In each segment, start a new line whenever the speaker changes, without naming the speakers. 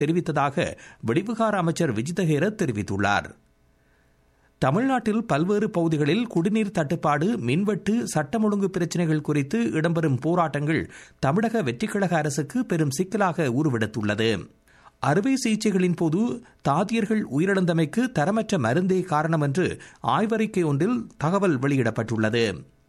தெரிவித்ததாக வெளிவிகார அமைச்சர் விஜிதஹேர தெரிவித்துள்ளார் தமிழ்நாட்டில் பல்வேறு பகுதிகளில் குடிநீர் தட்டுப்பாடு மின்வெட்டு சட்டம் ஒழுங்கு பிரச்சினைகள் குறித்து இடம்பெறும் போராட்டங்கள் தமிழக வெற்றிக்கழக அரசுக்கு பெரும் சிக்கலாக உருவெடுத்துள்ளது அறுவை சிகிச்சைகளின் போது தாதியர்கள் உயிரிழந்தமைக்கு தரமற்ற மருந்தே காரணம் என்று ஆய்வறிக்கை ஒன்றில் தகவல் வெளியிடப்பட்டுள்ளது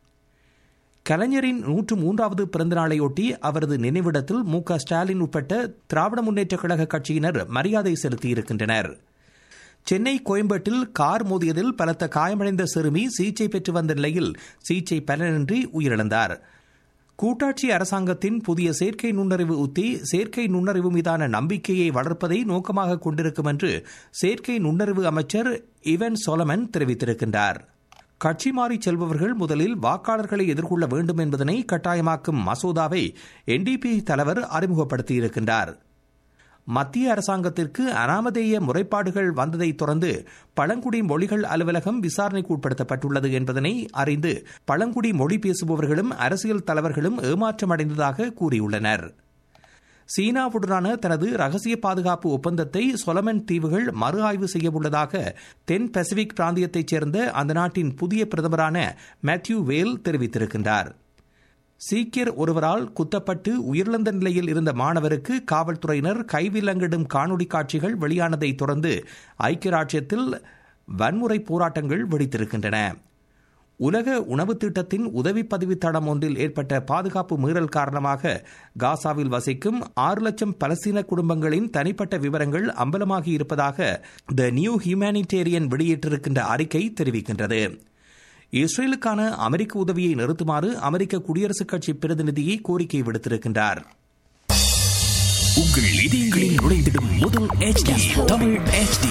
கலைஞரின் நூற்று மூன்றாவது பிறந்தநாளையொட்டி அவரது நினைவிடத்தில் மு க ஸ்டாலின் உட்பட்ட திராவிட முன்னேற்ற கழக கட்சியினர் மரியாதை செலுத்தியிருக்கின்றனர் சென்னை கோயம்பேட்டில் கார் மோதியதில் பலத்த காயமடைந்த சிறுமி சிகிச்சை பெற்று வந்த நிலையில் சிகிச்சை பலனின்றி உயிரிழந்தார் கூட்டாட்சி அரசாங்கத்தின் புதிய செயற்கை நுண்ணறிவு உத்தி செயற்கை நுண்ணறிவு மீதான நம்பிக்கையை வளர்ப்பதை நோக்கமாக கொண்டிருக்கும் என்று செயற்கை நுண்ணறிவு அமைச்சர் இவன் சோலமன் தெரிவித்திருக்கின்றார் கட்சி மாறி செல்பவர்கள் முதலில் வாக்காளர்களை எதிர்கொள்ள வேண்டும் என்பதனை கட்டாயமாக்கும் மசோதாவை என்டிபி தலைவர் அறிமுகப்படுத்தியிருக்கின்றார் மத்திய அரசாங்கத்திற்கு அனாமதேய முறைப்பாடுகள் வந்ததை தொடர்ந்து பழங்குடி மொழிகள் அலுவலகம் விசாரணைக்கு உட்படுத்தப்பட்டுள்ளது என்பதனை அறிந்து பழங்குடி மொழி பேசுபவர்களும் அரசியல் தலைவர்களும் ஏமாற்றமடைந்ததாக கூறியுள்ளனர் சீனாவுடனான தனது ரகசிய பாதுகாப்பு ஒப்பந்தத்தை சொலமன் தீவுகள் மறு ஆய்வு செய்யவுள்ளதாக தென் பசிபிக் பிராந்தியத்தைச் சேர்ந்த அந்த நாட்டின் புதிய பிரதமரான மேத்யூ வேல் தெரிவித்திருக்கின்றார் சீக்கியர் ஒருவரால் குத்தப்பட்டு உயிரிழந்த நிலையில் இருந்த மாணவருக்கு காவல்துறையினர் கைவிலங்கிடும் காணொலி காட்சிகள் வெளியானதை தொடர்ந்து ஐக்கிய ராஜ்யத்தில் வன்முறை போராட்டங்கள் வெடித்திருக்கின்றன உலக உணவு திட்டத்தின் உதவி பதிவு தடம் ஒன்றில் ஏற்பட்ட பாதுகாப்பு மீறல் காரணமாக காசாவில் வசிக்கும் ஆறு லட்சம் பலஸ்தீன குடும்பங்களின் தனிப்பட்ட விவரங்கள் அம்பலமாகி இருப்பதாக த நியூ ஹியூமானிடேரியன் வெளியிட்டிருக்கின்ற அறிக்கை தெரிவிக்கின்றது இஸ்ரேலுக்கான அமெரிக்க உதவியை நிறுத்துமாறு அமெரிக்க குடியரசுக் கட்சி பிரதிநிதியை கோரிக்கை விடுத்திருக்கின்றார்
உங்கள் இதயங்களில் நுழைந்திடும் முதல் HD தமிழ் HD